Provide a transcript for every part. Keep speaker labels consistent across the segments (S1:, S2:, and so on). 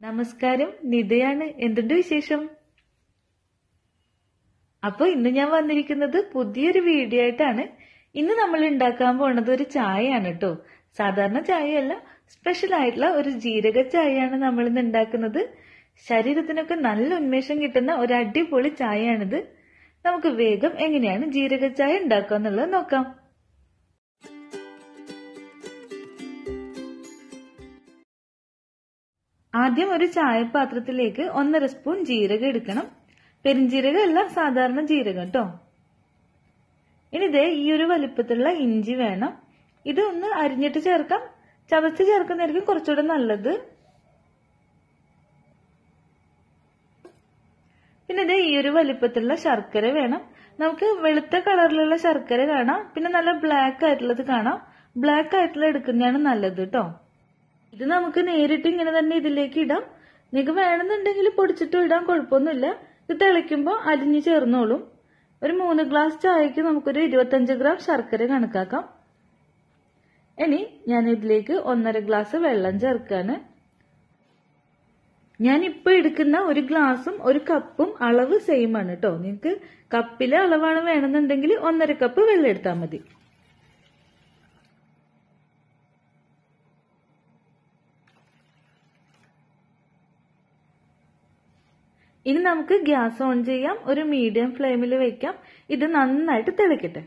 S1: നമസ്കാരം നിതയാണ് എന്തുണ്ട് വിശേഷം അപ്പൊ ഇന്ന് ഞാൻ വന്നിരിക്കുന്നത് പുതിയൊരു വീഡിയോ ആയിട്ടാണ് ഇന്ന് നമ്മൾ ഉണ്ടാക്കാൻ പോണത് ഒരു ചായയാണ് കേട്ടോ സാധാരണ ചായയല്ല സ്പെഷ്യൽ ആയിട്ടുള്ള ഒരു ജീരക ചായയാണ് നമ്മൾ ഇന്ന് ഉണ്ടാക്കുന്നത് ശരീരത്തിനൊക്കെ നല്ല ഉന്മേഷം കിട്ടുന്ന ഒരു അടിപൊളി ചായയാണിത് നമുക്ക് വേഗം എങ്ങനെയാണ് ജീരക ചായ ഉണ്ടാക്കുക എന്നുള്ളത് നോക്കാം ആദ്യം ഒരു ചായപാത്രത്തിലേക്ക് ഒന്നര സ്പൂൺ ജീരകം എടുക്കണം പെരിഞ്ജീരകം അല്ല സാധാരണ ജീരകം കേട്ടോ ഇനി ഇതേ ഈ ഒരു വലിപ്പത്തിലുള്ള ഇഞ്ചി വേണം ഇത് ഒന്ന് അരിഞ്ഞിട്ട് ചേർക്കാം ചതച്ച് ചേർക്കുന്നതായിരിക്കും കുറച്ചുകൂടെ നല്ലത് പിന്നെ ഇതേ ഈ ഒരു വലിപ്പത്തിലുള്ള ശർക്കര വേണം നമുക്ക് വെളുത്ത കളറിലുള്ള ശർക്കര കാണാം പിന്നെ നല്ല ബ്ലാക്ക് ആയിട്ടുള്ളത് കാണാം ബ്ലാക്ക് ആയിട്ടുള്ള എടുക്കുന്നതാണ് നല്ലത് കേട്ടോ ഇത് നമുക്ക് നേരിട്ട് ഇങ്ങനെ തന്നെ ഇതിലേക്ക് ഇടാം നിങ്ങൾക്ക് വേണമെന്നുണ്ടെങ്കിൽ പൊടിച്ചിട്ട് ഇടാൻ കുഴപ്പമൊന്നുമില്ല ഇത് തിളയ്ക്കുമ്പോൾ അലിഞ്ഞു ചേർന്നോളും ഒരു മൂന്ന് ഗ്ലാസ് ചായക്ക് നമുക്കൊരു ഇരുപത്തഞ്ച് ഗ്രാം ശർക്കര കണക്കാക്കാം ഇനി ഞാൻ ഇതിലേക്ക് ഒന്നര ഗ്ലാസ് വെള്ളം ചേർക്കാണ് ഞാൻ ഇപ്പൊ എടുക്കുന്ന ഒരു ഗ്ലാസും ഒരു കപ്പും അളവ് സെയിം ആണ് കേട്ടോ നിങ്ങൾക്ക് കപ്പിലെ അളവാണ് വേണമെന്നുണ്ടെങ്കിൽ ഒന്നര കപ്പ് വെള്ളം എടുത്താൽ മതി ഇനി നമുക്ക് ഗ്യാസ് ഓൺ ചെയ്യാം ഒരു മീഡിയം ഫ്ലെയിമിൽ വെക്കാം ഇത് നന്നായിട്ട് തിളക്കട്ടെ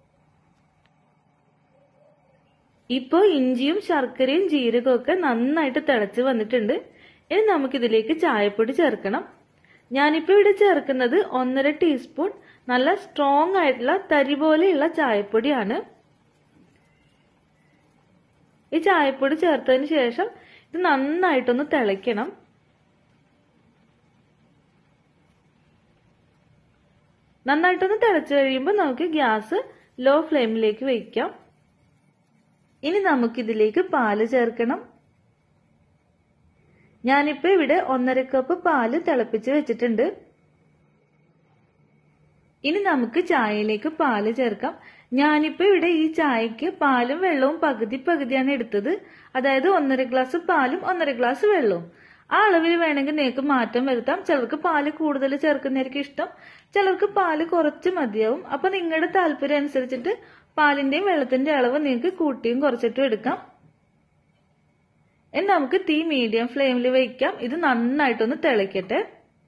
S1: ഇപ്പോൾ ഇഞ്ചിയും ശർക്കരയും ജീരകവും ഒക്കെ നന്നായിട്ട് തിളച്ച് വന്നിട്ടുണ്ട് ഇനി നമുക്കിതിലേക്ക് ചായപ്പൊടി ചേർക്കണം ഞാനിപ്പോൾ ഇവിടെ ചേർക്കുന്നത് ഒന്നര ടീസ്പൂൺ നല്ല സ്ട്രോങ് ആയിട്ടുള്ള തരി പോലെയുള്ള ചായപ്പൊടിയാണ് ഈ ചായപ്പൊടി ചേർത്തതിന് ശേഷം ഇത് നന്നായിട്ടൊന്ന് തിളയ്ക്കണം നന്നായിട്ടൊന്ന് തിളച്ചു കഴിയുമ്പോൾ നമുക്ക് ഗ്യാസ് ലോ ഫ്ലെയിമിലേക്ക് വയ്ക്കാം ഇനി നമുക്കിതിലേക്ക് പാല് ചേർക്കണം ഞാനിപ്പോൾ ഇവിടെ ഒന്നര കപ്പ് പാല് തിളപ്പിച്ച് വെച്ചിട്ടുണ്ട് ഇനി നമുക്ക് ചായയിലേക്ക് പാല് ചേർക്കാം ഞാനിപ്പോൾ ഇവിടെ ഈ ചായക്ക് പാലും വെള്ളവും പകുതി പകുതിയാണ് എടുത്തത് അതായത് ഒന്നര ഗ്ലാസ് പാലും ഒന്നര ഗ്ലാസ് വെള്ളവും ആ അളവിൽ വേണമെങ്കിൽ നിങ്ങൾക്ക് മാറ്റം വരുത്താം ചിലർക്ക് പാല് കൂടുതൽ ചേർക്കുന്നതായിരിക്കും ഇഷ്ടം ചിലർക്ക് പാല് കുറച്ച് മതിയാവും അപ്പൊ നിങ്ങളുടെ താല്പര്യം അനുസരിച്ചിട്ട് പാലിന്റെയും വെള്ളത്തിന്റെ അളവ് നിങ്ങൾക്ക് കൂട്ടിയും കുറച്ചിട്ടും എടുക്കാം ഇനി നമുക്ക് തീ മീഡിയം ഫ്ലെയിമിൽ വയ്ക്കാം ഇത് നന്നായിട്ടൊന്ന് തിളയ്ക്കട്ടെ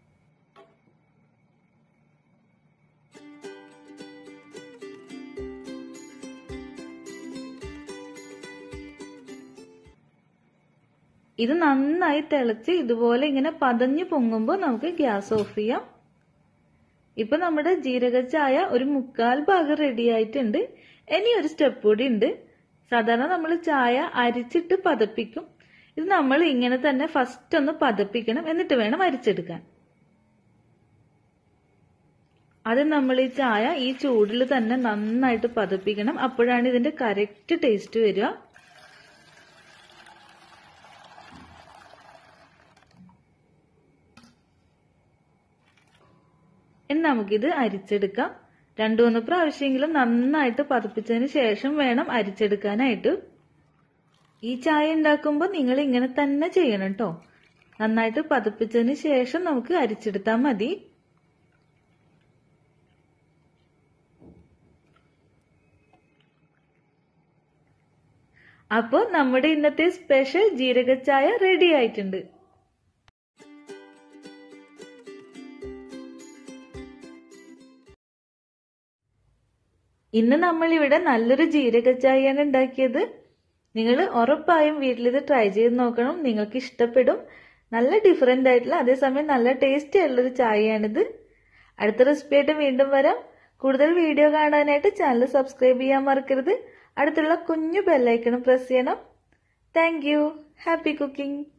S1: ഇത് നന്നായി തിളച്ച് ഇതുപോലെ ഇങ്ങനെ പതഞ്ഞു പൊങ്ങുമ്പോൾ നമുക്ക് ഗ്യാസ് ഓഫ് ചെയ്യാം ഇപ്പൊ നമ്മുടെ ജീരക ചായ ഒരു മുക്കാൽ ഭാഗം റെഡി ആയിട്ടുണ്ട് ഇനി ഒരു സ്റ്റെപ്പ് കൂടി ഉണ്ട് സാധാരണ നമ്മൾ ചായ അരിച്ചിട്ട് പതപ്പിക്കും ഇത് നമ്മൾ ഇങ്ങനെ തന്നെ ഫസ്റ്റ് ഒന്ന് പതപ്പിക്കണം എന്നിട്ട് വേണം അരിച്ചെടുക്കാൻ അത് നമ്മൾ ഈ ചായ ഈ ചൂടിൽ തന്നെ നന്നായിട്ട് പതപ്പിക്കണം അപ്പോഴാണ് ഇതിന്റെ കറക്റ്റ് ടേസ്റ്റ് വരിക ഇനി നമുക്കിത് അരിച്ചെടുക്കാം രണ്ടു മൂന്ന് പ്രാവശ്യമെങ്കിലും നന്നായിട്ട് പതിപ്പിച്ചതിന് ശേഷം വേണം അരിച്ചെടുക്കാനായിട്ട് ഈ ചായ ഉണ്ടാക്കുമ്പോൾ നിങ്ങൾ ഇങ്ങനെ തന്നെ ചെയ്യണം കേട്ടോ നന്നായിട്ട് പതിപ്പിച്ചതിന് ശേഷം നമുക്ക് അരിച്ചെടുത്താൽ മതി അപ്പോൾ നമ്മുടെ ഇന്നത്തെ സ്പെഷ്യൽ ജീരക ചായ റെഡി ആയിട്ടുണ്ട് ഇന്ന് നമ്മൾ ഇവിടെ നല്ലൊരു ജീരക ചായയാണ് ഉണ്ടാക്കിയത് നിങ്ങൾ ഉറപ്പായും വീട്ടിലിത് ട്രൈ ചെയ്ത് നോക്കണം നിങ്ങൾക്ക് ഇഷ്ടപ്പെടും നല്ല ഡിഫറെന്റ് ആയിട്ടുള്ള അതേസമയം നല്ല ടേസ്റ്റി ആയിട്ടുള്ളൊരു ചായയാണിത് അടുത്ത റെസിപ്പി ആയിട്ട് വീണ്ടും വരാം കൂടുതൽ വീഡിയോ കാണാനായിട്ട് ചാനൽ സബ്സ്ക്രൈബ് ചെയ്യാൻ മറക്കരുത് അടുത്തുള്ള കുഞ്ഞു ബെല്ലൈക്കണം പ്രസ് ചെയ്യണം താങ്ക് യു ഹാപ്പി കുക്കിംഗ്